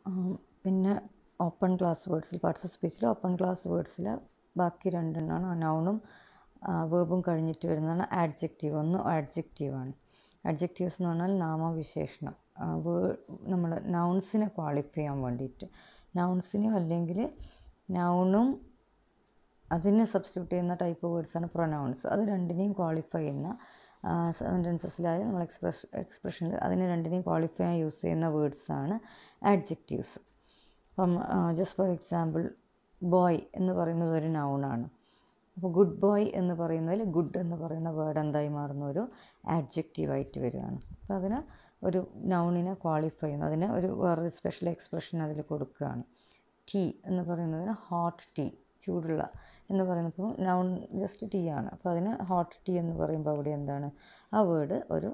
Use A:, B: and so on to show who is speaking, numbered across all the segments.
A: പിന്നെ open class വേർഡ്സിൽ parts of സ്പീച്ചിൽ ഓപ്പൺ ക്ലാസ് വേർഡ്സിൽ ബാക്കി രണ്ടെണ്ണമാണ് നൗണും വേർബും കഴിഞ്ഞിട്ട് വരുന്നതാണ് ആഡ്ജക്റ്റീവ് ഒന്ന് ആഡ്ജക്റ്റീവാണ് ആഡ്ജക്റ്റീവ്സ് എന്ന് പറഞ്ഞാൽ നാമവിശേഷണം നമ്മൾ നൗൺസിനെ ക്വാളിഫൈ ചെയ്യാൻ വേണ്ടിയിട്ട് നൗൺസിനും അല്ലെങ്കിൽ നൗണും അതിനെ സബ്സ്റ്റിറ്റ്യൂട്ട് ചെയ്യുന്ന ടൈപ്പ് വേർഡ്സാണ് പ്രൊനൗൺസ് അത് രണ്ടിനെയും ക്വാളിഫൈ ചെയ്യുന്ന സെൻറ്റൻസസിലായാലും നമ്മൾ എക്സ്പ്രസ് എക്സ്പ്രഷനിൽ അതിനെ രണ്ടിനെയും ക്വാളിഫൈ ചെയ്യാൻ യൂസ് ചെയ്യുന്ന വേർഡ്സാണ് ആഡ്ജക്റ്റീവ്സ് അപ്പം ജസ്റ്റ് ഫോർ എക്സാമ്പിൾ ബോയ് എന്ന് പറയുന്നത് ഒരു നൗണാണ് അപ്പോൾ ഗുഡ് ബോയ് എന്ന് പറയുന്നതിൽ ഗുഡ് എന്ന് പറയുന്ന വേർഡ് എന്തായി മാറുന്ന ഒരു ആഡ്ജക്റ്റീവായിട്ട് വരികയാണ് അപ്പോൾ അതിന് ഒരു നൗണിനെ ക്വാളിഫൈ ചെയ്യുന്നു അതിന് ഒരു വേറൊരു സ്പെഷ്യൽ എക്സ്പ്രഷൻ അതിൽ കൊടുക്കുകയാണ് ടീ എന്ന് പറയുന്നതിന് ഹോട്ട് ടീ ചൂടുള്ള എന്ന് പറയുന്നപ്പോൾ നൗൺ ജസ്റ്റ് ടീ ആണ് അപ്പോൾ അതിന് ഹോട്ട് ടീ എന്ന് പറയുമ്പോൾ അവിടെ എന്താണ് ആ വേർഡ് ഒരു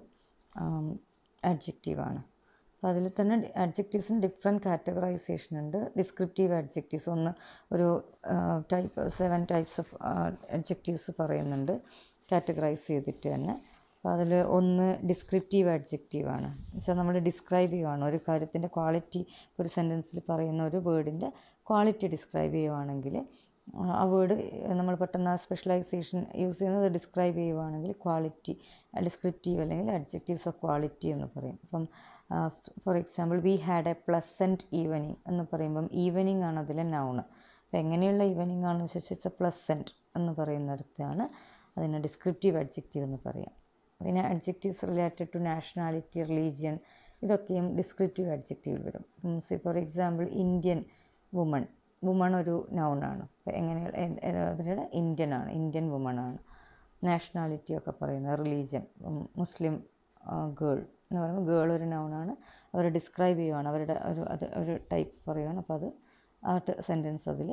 A: ആഡ്ജക്റ്റീവാണ് അപ്പോൾ അതിൽ തന്നെ അഡ്ജക്റ്റീവ്സിന് ഡിഫറെൻറ്റ് കാറ്റഗറൈസേഷൻ ഉണ്ട് ഡിസ്ക്രിപ്റ്റീവ് അഡ്ജക്റ്റീവ്സ് ഒന്ന് ഒരു type seven types of adjectives പറയുന്നുണ്ട് കാറ്റഗറൈസ് ചെയ്തിട്ട് തന്നെ അപ്പോൾ അതിൽ ഒന്ന് ഡിസ്ക്രിപ്റ്റീവ് അഡ്ജക്റ്റീവാണ് വെച്ചാൽ നമ്മൾ ഡിസ്ക്രൈബ് ചെയ്യുവാണ് ഒരു കാര്യത്തിൻ്റെ ക്വാളിറ്റി ഒരു സെൻറ്റൻസിൽ പറയുന്ന ഒരു വേർഡിൻ്റെ ക്വാളിറ്റി ഡിസ്ക്രൈബ് ചെയ്യുവാണെങ്കിൽ ആ വേർഡ് നമ്മൾ പെട്ടെന്ന് ആ സ്പെഷ്യലൈസേഷൻ യൂസ് ചെയ്യുന്നത് ഡിസ്ക്രൈബ് ചെയ്യുവാണെങ്കിൽ ക്വാളിറ്റി ഡിസ്ക്രിപ്റ്റീവ് അല്ലെങ്കിൽ അഡ്ജക്റ്റീവ്സ് ഓഫ് ക്വാളിറ്റി എന്ന് പറയും അപ്പം for example we had a pleasant evening എന്ന് പറയുമ്പം ഈവനിങ് ആണ് അതിലെ നൗണ് അപ്പോൾ എങ്ങനെയുള്ള ഈവനിങ് ആണെന്ന് ചോദിച്ചാൽ ഇറ്റ്സ് എ പ്ലസൻറ്റ് എന്ന് പറയുന്നിടത്താണ് അതിന് ഡിസ്ക്രിപ്റ്റീവ് അഡ്ജക്റ്റീവ് എന്ന് പറയാം പിന്നെ adjectives related to nationality religion ഇതൊക്കെയും ഡിസ്ക്രിപ്റ്റീവ് അഡ്ജക്റ്റീവിൽ വരും see for example Indian woman woman ഒരു നൗണാണ് അപ്പോൾ എങ്ങനെ അവരുടെ ഇന്ത്യൻ ആണ് ഇന്ത്യൻ വുമൺ ആണ് നാഷണാലിറ്റി ഒക്കെ പറയുന്നത് റിലീജിയൻ മുസ്ലിം ഗേൾ എന്ന് പറയുമ്പോൾ ഗേൾ ഒരു നൗണാണ് അവർ ഡിസ്ക്രൈബ് ചെയ്യുവാണ് അവരുടെ ഒരു അത് ഒരു ടൈപ്പ് പറയുകയാണ് അപ്പോൾ അത് ആ സെൻറ്റൻസ് അതിൽ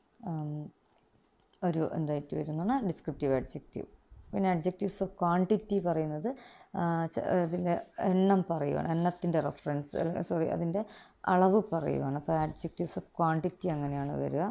A: ഒരു എന്തായിട്ട് വരുന്നതാണ് ഡിസ്ക്രിപ്റ്റീവ് അഡ്ജക്റ്റീവ് പിന്നെ അഡ്ജക്റ്റീവ്സ് ഓഫ് ക്വാണ്ടിറ്റി പറയുന്നത് അതിൽ എണ്ണം പറയുകയാണ് എണ്ണത്തിൻ്റെ റെഫറൻസ് സോറി അതിൻ്റെ അളവ് പറയുകയാണ് അപ്പോൾ അഡ്ജക്റ്റീവ്സ് ഓഫ് ക്വാണ്ടിറ്റി അങ്ങനെയാണ് വരിക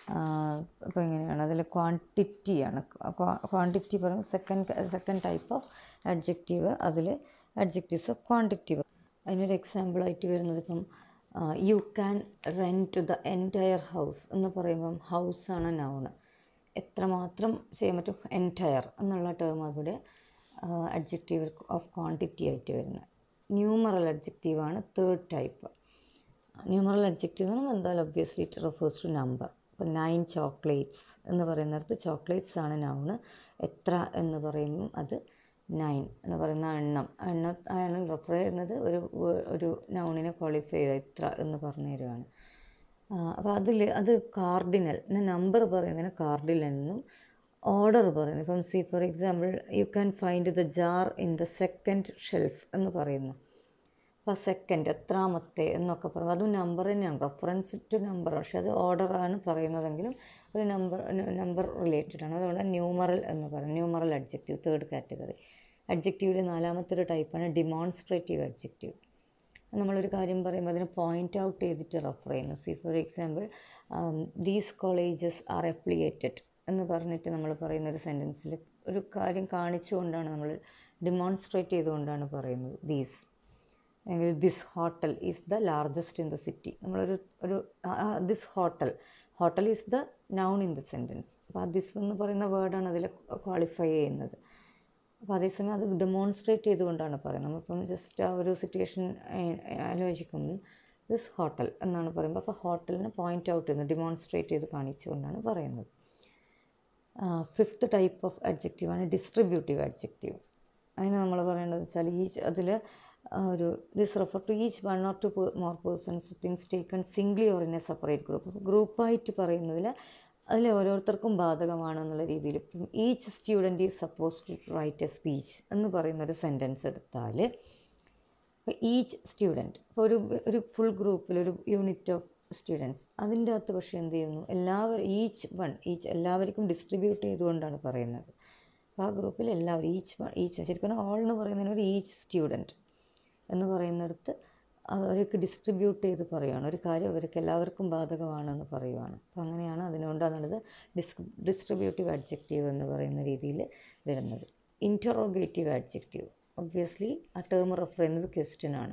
A: അപ്പോൾ ഇങ്ങനെയാണ് അതിൽ ക്വാണ്ടിറ്റിയാണ് ക്വാണ്ടിറ്റി പറയുമ്പോൾ second second type of adjective അതിൽ അഡ്ജക്റ്റീവ്സ് ഓഫ് ക്വാണ്ടിറ്റി അതിനൊരു എക്സാമ്പിളായിട്ട് വരുന്നത് ഇപ്പം you can rent to the entire house എന്ന് പറയുമ്പം ഹൗസാണ് നൗണ് എത്രമാത്രം ചെയ്യാൻ പറ്റും എൻറ്റയർ എന്നുള്ള ടേം അവിടെ അഡ്ജക്റ്റീവ് ഓഫ് ക്വാണ്ടിറ്റി ആയിട്ട് വരുന്നത് ന്യൂമറൽ അഡ്ജക്റ്റീവാണ് തേർഡ് ടൈപ്പ് ന്യൂമറൽ അഡ്ജക്റ്റീവ് എന്ന് പറയുമ്പോൾ എന്തായാലും obviously it refers to number ഇപ്പോൾ നയൻ ചോക്ലേറ്റ്സ് എന്ന് പറയുന്നിടത്ത് ചോക്ലേറ്റ്സ് ആണ് നൗണ് എത്ര എന്ന് പറയുമ്പം അത് നയൻ എന്ന് പറയുന്ന എണ്ണം എണ്ണം ആ എണ്ണം റെഫർ ചെയ്യുന്നത് ഒരു ഒരു നൗണിനെ ക്വാളിഫൈ ചെയ്ത ഇത്ര എന്ന് പറഞ്ഞു തരുവാണ് അപ്പോൾ അതിൽ അത് കാർഡിനൽ നമ്പർ പറയുന്നതിന് കാർഡിനൽ എന്നും ഓർഡർ പറയുന്നത് ഇപ്പം see for example you can find the jar in the second shelf എന്ന് പറയുന്നു അപ്പോൾ സെക്കൻഡ് എത്രാമത്തെ എന്നൊക്കെ പറയും അതും നമ്പർ തന്നെയാണ് റെഫറൻസ് ടു നമ്പർ പക്ഷെ അത് ഓർഡറാണ് പറയുന്നതെങ്കിലും ഒരു നമ്പർ നമ്പർ റിലേറ്റഡ് ആണ് അതുകൊണ്ട് ന്യൂമറൽ എന്ന് പറയും ന്യൂമറൽ അഡ്ജക്റ്റീവ് തേർഡ് കാറ്റഗറി അഡ്ജക്റ്റീവിൻ്റെ നാലാമത്തെ ഒരു ടൈപ്പാണ് ഡിമോൺസ്ട്രേറ്റീവ് അഡ്ജക്റ്റീവ് നമ്മളൊരു കാര്യം പറയുമ്പോൾ അതിനെ പോയിൻ്റ് ഔട്ട് ചെയ്തിട്ട് റെഫർ ചെയ്യുന്നു see for example these colleges are affiliated എന്ന് പറഞ്ഞിട്ട് നമ്മൾ പറയുന്ന ഒരു സെൻറ്റൻസിൽ ഒരു കാര്യം കാണിച്ചുകൊണ്ടാണ് നമ്മൾ ഡിമോൺസ്ട്രേറ്റ് ചെയ്തുകൊണ്ടാണ് പറയുന്നത് ദീസ് അല്ലെങ്കിൽ this hotel is the largest in the city നമ്മളൊരു ഒരു this hotel hotel is the noun in the sentence അപ്പോൾ ആ ദിസ് എന്ന് പറയുന്ന വേർഡാണ് അതിൽ ക്വാളിഫൈ ചെയ്യുന്നത് അപ്പോൾ അതേസമയം അത് ഡെമോൺസ്ട്രേറ്റ് ചെയ്തുകൊണ്ടാണ് പറയുന്നത് നമ്മളിപ്പം ജസ്റ്റ് ആ ഒരു സിറ്റുവേഷൻ ആലോചിക്കുമ്പോൾ ദിസ് ഹോട്ടൽ എന്നാണ് പറയുമ്പോൾ അപ്പോൾ ഹോട്ടലിനെ പോയിൻ്റ് ഔട്ട് ചെയ്യുന്നു ഡെമോൺസ്ട്രേറ്റ് ചെയ്ത് കാണിച്ചുകൊണ്ടാണ് പറയുന്നത് ഫിഫ്ത്ത് ടൈപ്പ് ഓഫ് അഡ്ജക്റ്റീവാണ് ഡിസ്ട്രിബ്യൂട്ടീവ് അഡ്ജക്റ്റീവ് അതിന് നമ്മൾ പറയേണ്ടത് വെച്ചാൽ ഈച്ച് അതിൽ ഒരു this refer to each one or two more persons things taken singly or in a separate group അപ്പോൾ ഗ്രൂപ്പായിട്ട് പറയുന്നതിൽ അതിൽ ഓരോരുത്തർക്കും ബാധകമാണെന്നുള്ള രീതിയിൽ ഇപ്പം each student is suppose to write a speech എന്ന് പറയുന്ന ഒരു സെൻറ്റൻസ് എടുത്താൽ ഇപ്പോൾ ഈച്ച് സ്റ്റുഡൻറ്റ് ഇപ്പോൾ ഒരു ഒരു ഫുൾ ഗ്രൂപ്പിൽ ഒരു യൂണിറ്റ് ഓഫ് സ്റ്റുഡൻസ് അതിൻ്റെ അകത്ത് പക്ഷേ എന്ത് ചെയ്യുന്നു എല്ലാവരും ഈച്ച് വൺ ഈച്ച് എല്ലാവർക്കും ഡിസ്ട്രിബ്യൂട്ട് ചെയ്തുകൊണ്ടാണ് പറയുന്നത് അപ്പോൾ ആ ഗ്രൂപ്പിൽ എല്ലാവരും ഈച്ച് വൺ ഈച്ച് ശരിക്കും ഓൾ എന്ന് പറയുന്നതിന് ഒരു ഈച്ച് സ്റ്റുഡൻറ്റ് എന്ന് പറയുന്നിടത്ത് അവർക്ക് ഡിസ്ട്രിബ്യൂട്ട് ചെയ്ത് പറയുകയാണ് ഒരു കാര്യം അവർക്ക് എല്ലാവർക്കും ബാധകമാണെന്ന് പറയുവാണ് അപ്പോൾ അങ്ങനെയാണ് അതിനുകൊണ്ടാണത് ഡിസ് ഡിസ്ട്രിബ്യൂട്ടീവ് അഡ്ജക്റ്റീവ് എന്ന് പറയുന്ന രീതിയിൽ വരുന്നത് ഇൻറ്ററോഗേറ്റീവ് അഡ്ജക്റ്റീവ് ഒബ്വിയസ്ലി ആ ടേം റെഫർ ചെയ്യുന്നത് ക്വസ്റ്റ്യൻ ആണ്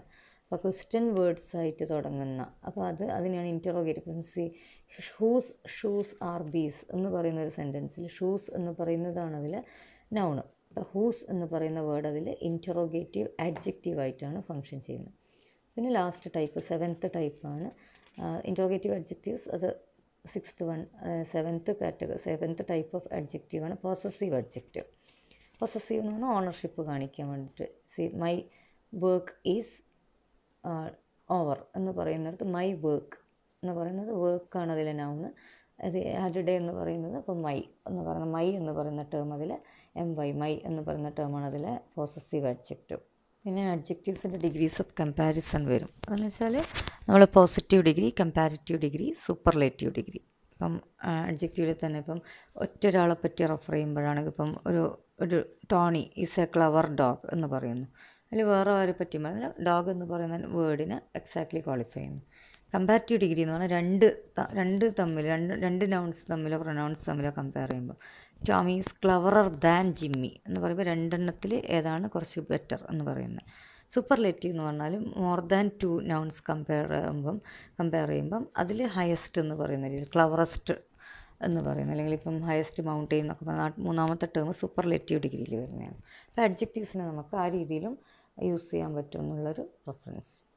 A: അപ്പോൾ ക്വസ്റ്റ്യൻ വേർഡ്സ് ആയിട്ട് തുടങ്ങുന്ന അപ്പോൾ അത് അതിനെയാണ് ഇൻറ്ററോഗേറ്റീവ് ഇപ്പം see whose shoes are these എന്ന് പറയുന്ന ഒരു സെൻറ്റൻസിൽ ഷൂസ് എന്ന് പറയുന്നതാണ് അതിൽ നൗണ് അപ്പോൾ ഹൂസ് എന്ന് പറയുന്ന വേർഡ് അതിൽ ഇൻറ്ററോഗേറ്റീവ് ആഡ്ജക്റ്റീവ് ആയിട്ടാണ് ഫങ്ഷൻ ചെയ്യുന്നത് പിന്നെ ലാസ്റ്റ് ടൈപ്പ് സെവൻത്ത് ടൈപ്പാണ് ഇൻറ്ററോഗേറ്റീവ് അഡ്ജക്റ്റീവ്സ് അത് sixth one seventh category seventh type of അഡ്ജക്റ്റീവാണ് പോസസീവ് അഡ്ജക്റ്റീവ് പൊസസീവ് എന്ന് പറഞ്ഞാൽ ഓണർഷിപ്പ് കാണിക്കാൻ വേണ്ടിയിട്ട് see my work is over എന്ന് പറയുന്നിടത്ത് മൈ വർക്ക് എന്ന് പറയുന്നത് വർക്കാണ് അതിലെ നൗണ് അത് ഹാറ്റർഡേ എന്ന് പറയുന്നത് അപ്പോൾ മൈ എന്ന് പറയുന്ന മൈ എന്ന് പറയുന്ന ടേം അതിൽ എം വൈ മൈ എന്ന് പറയുന്ന ടേമാണ് അതിലെ പോസസീവ് അഡ്ജക്റ്റീവ് പിന്നെ അഡ്ജക്റ്റീവ്സിൻ്റെ ഡിഗ്രീസ് ഓഫ് കമ്പാരിസൺ വരും അതെന്ന് വെച്ചാൽ നമ്മൾ positive degree comparative degree superlative degree ഇപ്പം അഡ്ജക്റ്റീവിൽ തന്നെ ഇപ്പം ഒറ്റ ഒരാളെ പറ്റി റെഫർ ചെയ്യുമ്പോഴാണ് ഇപ്പം ഒരു ഒരു Tony is a clever dog എന്ന് പറയുന്നു അതിൽ വേറെ ആരെ പറ്റി പറഞ്ഞാൽ ഡോഗ് എന്ന് പറയുന്ന വേർഡിനെ എക്സാക്ട്ലി ക്വാളിഫൈ ചെയ്യുന്നു കമ്പാരിറ്റീവ് ഡിഗ്രി എന്ന് പറഞ്ഞാൽ രണ്ട് ത- രണ്ട് തമ്മിൽ രണ്ട് രണ്ട് നൗൺസ് തമ്മിലോ പ്രൊനൗൺസ് തമ്മിലോ കമ്പയർ ചെയ്യുമ്പോൾ Tommy is cleverer than Jimmy എന്ന് പറയുമ്പോൾ രണ്ടെണ്ണത്തിൽ ഏതാണ് കുറച്ച് ബെറ്റർ എന്ന് പറയുന്നത് സൂപ്പർലേറ്റീവ് എന്ന് പറഞ്ഞാൽ more than two nouns compare ചെയ്യുമ്പം കമ്പയർ ചെയ്യുമ്പം അതിൽ ഹയസ്റ്റ് എന്ന് പറയുന്ന രീതി ക്ലവറസ്റ്റ് എന്ന് പറയുന്നത് അല്ലെങ്കിൽ ഇപ്പം ഹയസ്റ്റ് മൗണ്ടെയിൻ എന്നൊക്കെ പറഞ്ഞാൽ ആ മൂന്നാമത്തെ ടേം സൂപ്പർലേറ്റീവ് ഡിഗ്രിയിൽ വരുന്നതാണ് അപ്പോൾ അഡ്ജക്റ്റീവ്സിനെ നമുക്ക് ആ രീതിയിലും യൂസ് ചെയ്യാൻ പറ്റും എന്നുള്ളൊരു റെഫറൻസ്